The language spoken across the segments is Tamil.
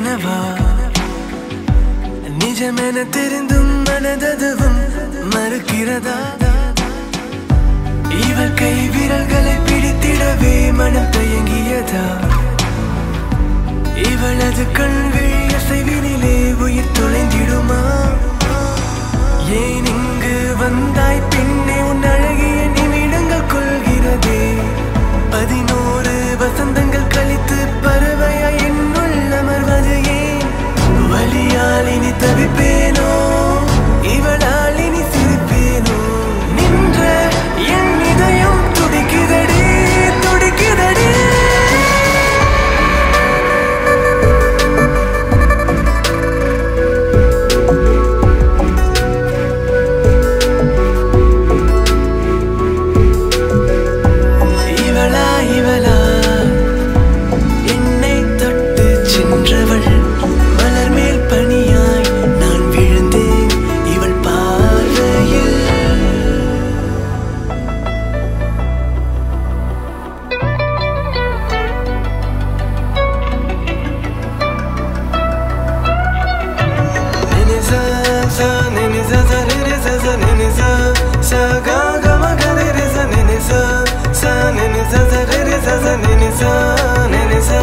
கனவா நிஜமென தெரிந்தும் மனததுவும் மறுக்கிறதா இவள் கை விரல்களை பிடித்திடவே மனம் தயங்கியதா இவளது கண்விழி அசைவினிலே உயிர் தொலைந்திடுமா ஏன் இங்கு வந்தாய் பின்னே உன் அழகிய நிமிடங்கள் கொள்கிறதே பதினோரு வசந்தங்கள் கழித்து பறவையா என்னுள் அமர்வது ஏன் வலியால் இனி தவிப்பேனோ இவளால் இனி சிரிப்பேனோ நின்ற என் இதயம் துடிக்குதடி துடிக்குதடி இவளா இவளா என்னை தொட்டு சென்றவள் மலர் மேல் பனியாய் நான் விழுந்தேன் இவள் பார்வையில் Niniza, sa, niniza, sa, niniza, sa, niniza, sa, ga, ga, ma, ga, niniza, niniza, sa, niniza, sa, niniza, sa, niniza, niniza.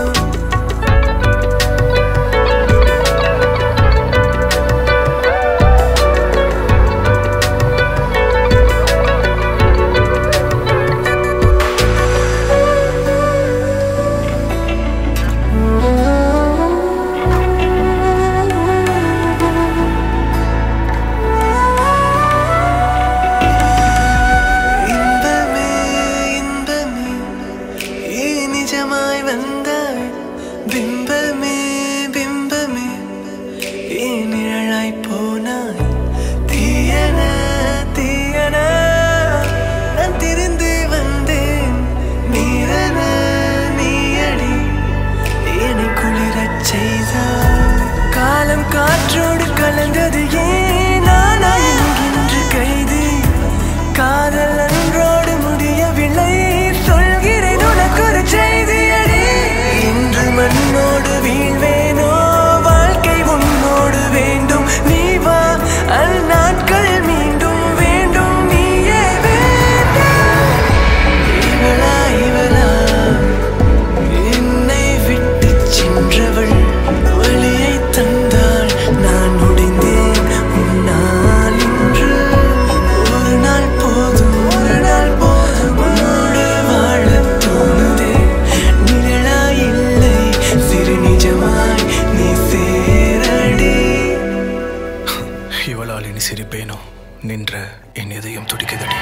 இன்பமே இன்பமே ஏன் நிஜமாய் வந்தாய் பிம்பமே பிம்பமே ஏன் நிழலாய் போனாய் தீயன தீயன நான் திரிந்து வந்தேன் நீரன நீயடி என்னை குளிரச் செய்தாய் காலம் காற்றோடு கலந்தது ஏன் நானா என்கின்ற கைதி காதல் அன்றோடு முடியவில்லை சொல்கிறேன் உனக்கு ஒரு செய்தியடி இன்று மண்ணோடு வீழ்வேனோ வாழ்க்கை உன்னோடு வேண்டும் நீ வா அந்நாட்கள் மீண்டும் வேண்டும் நீயே வேண்டும் இவளா இவளா என்னை விட்டு சென்றவள் வழியை தந்தாள் நான் உடைந்தேன் உன்னால் இன்று ஒரு நாள் போதும் ஒரு நாள் போதும் உன்னோடு வாழத் தோணுதே நிழலா இல்லை சிறு நிஜமாய் நீ சேரடி இவளால் இனி சிரிப்பேனோ நின்ற என் இதயம் துடிக்குதடி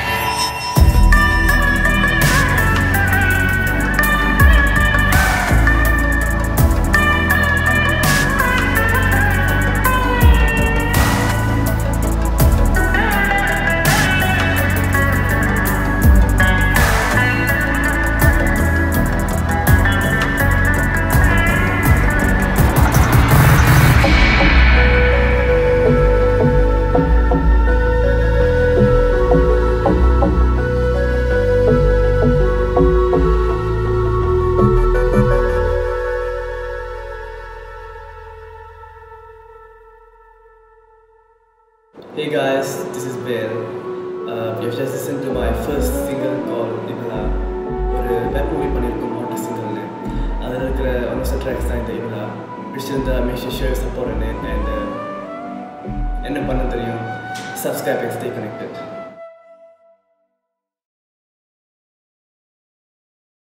Hey guys, this is Ben. Uh, you've just listened to my first single called Ibla. ஒரு வெப் மூவி பண்ணியிருக்கோம் மாட்டு சிங்கிள்னு அதில் இருக்கிற ஒன் ஆஃப் ட்ராக்ஸ் தான் இந்த இப்லா பிடிச்சிருந்தா மேஷ் ஷேர் சப்போர்ட் அண்ட் என்ன பண்ண தெரியும் சப்ஸ்கிரைப் ஸ்டே கனெக்டட்